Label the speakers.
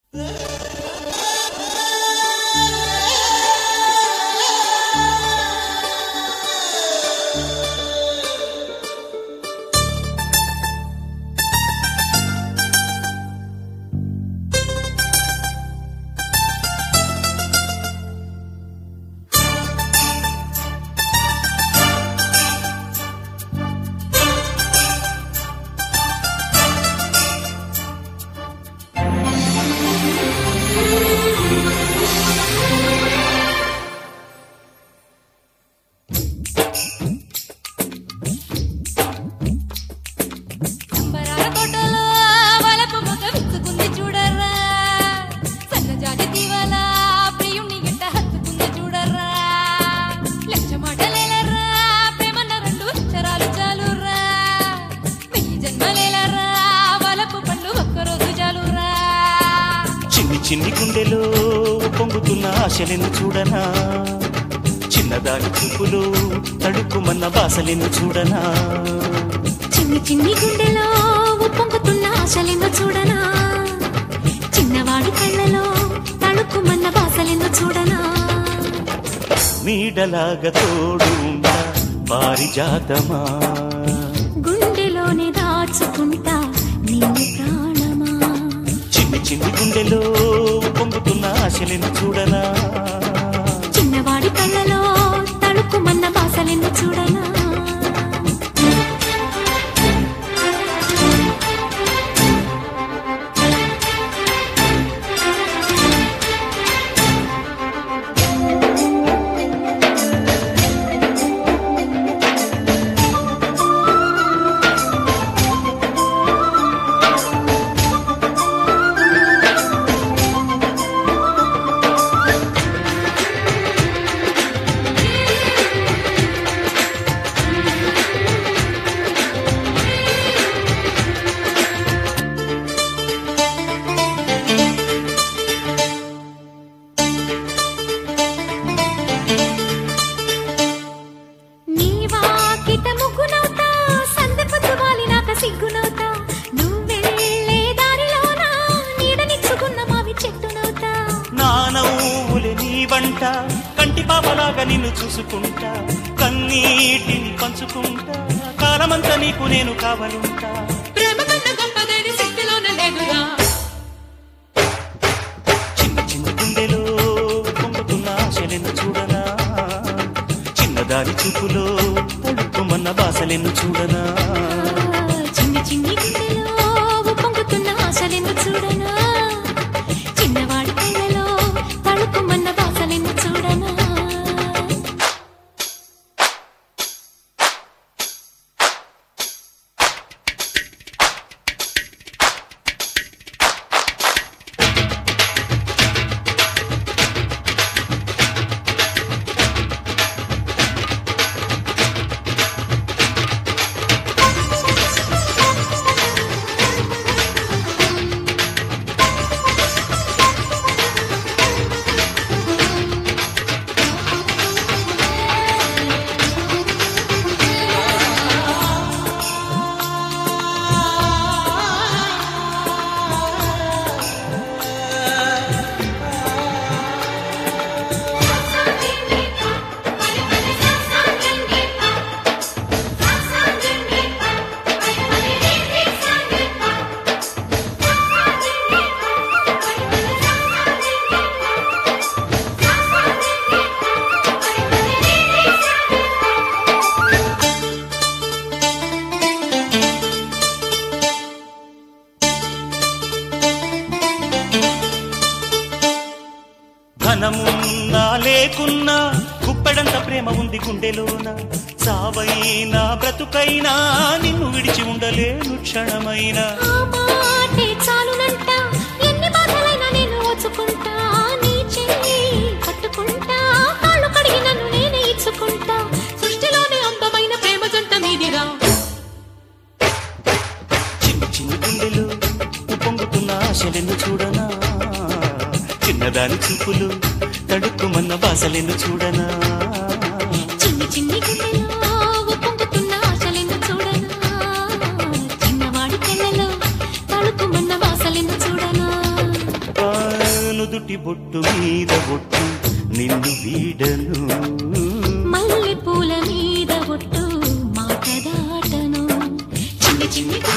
Speaker 1: అంబరాల తోటలో వలపు మొగ్గ విచ్చుకుంది చూడర్రా సన్నజాజి దీవాల ప్రియుణ్ణి గిట్ట హత్తుకుంది చూడర్రా లక్ష మాటలేలర్రా ప్రేమన్న రెండు అక్షరాలు చాలుర్రా వెయ్యి జన్మలేలర్రా వలపు పండు ఒక్కరోజు చాలుర్రా
Speaker 2: చిన్ని చిన్ని గుండెలో పొంగుతున్న ఆశలను చూడనా చిన్నదాని చూపులు తడుక్కుమన్న బాసలను చూడనా
Speaker 1: చిన్ని చిన్ని గుండెలో ఉప్పొంగుతున్న ఆశలెన్నో చూడనా చిన్నవాడి కళ్ళలో తడుక్కుమన్న బాసలెన్నో చూడనా
Speaker 2: నీడలాగా తోడు ఉండ పారిజాతమా
Speaker 1: గుండెలోనే దాచుకుంటా నిన్ను ప్రాణమా
Speaker 2: చిన్ని చిన్ని గుండెలో పొంగుతున్న ఆశలను చూడనా
Speaker 1: చిన్నవాడి కళ్ళలో తడుక్కుమన్న బాసలెన్నో చూడనా నీ వాకిట ముగ్గునవుతా సందపత్తు వాలినాక సిగ్గునవుతా నువ్వెళ్ళే దారిలోన నీడనిచ్చుకున్న మావి చెట్టునవుతా
Speaker 2: నా నవ్వులే నీ వంట కంటి పాపలాగా నిన్ను చూసుకుంటా కన్నీటిని పంచుకుంటా కాలమంతా నీకు నేను కావలుంటా
Speaker 1: ప్రేమ కన్నా గొప్పదేది శక్తిలోన లేదురా
Speaker 2: చిన్న చిన్న గుండెలో పొంగుతున్న ఆశలను చూడనా చిన్నదాని చూపులో తడుక్కుమన్న బాసలను చూడనా
Speaker 1: చిన్ని చిన్ని గుండెలో ఉప్పొంగుతున్న ఆశలెన్ను చూడనా చిన్నవాడి కళ్ళలో తడుకుమన్న బాసలెన్ను చూడనా
Speaker 2: ధనమున్నా లేకున్నా గుప్పెడంత ప్రేమ ఉంది గుండెలోన సావైనా బ్రతుకైనా నిన్ను విడిచి ఉండలేను క్షణమైనా
Speaker 1: ఆ మాటే చాలునంట ఎన్ని బాధలైనా నేను ఓచుకుంటా నీ చెయ్యి పట్టుకుంటా కాళ్ళు కడిగి నన్ను నేనే ఇచ్చుకుంటా సృష్టిలోనే అందమైన ప్రేమ జంట మీదిరా
Speaker 2: చిన్ని చిన్ని గుండెలు పొంగుతున్న ఆశలను చూడనా చిన్నదాని చూపులు తడుక్కుమన్న బాసలను చూడనా
Speaker 1: చిన్ని చిన్ని గుండెలో పొంగుతున్న ఆశలెన్ను చూడనా చిన్నవాడి కళ్ళలో తడుకుమన్న వాసలెన్ను చూడనా
Speaker 2: ఆ నుదుటి బొట్టు మీద బొట్టు నిన్ను వీడను
Speaker 1: మల్లె పూల మీద ఒట్టు మాట దాటను చిన్ని చిన్ని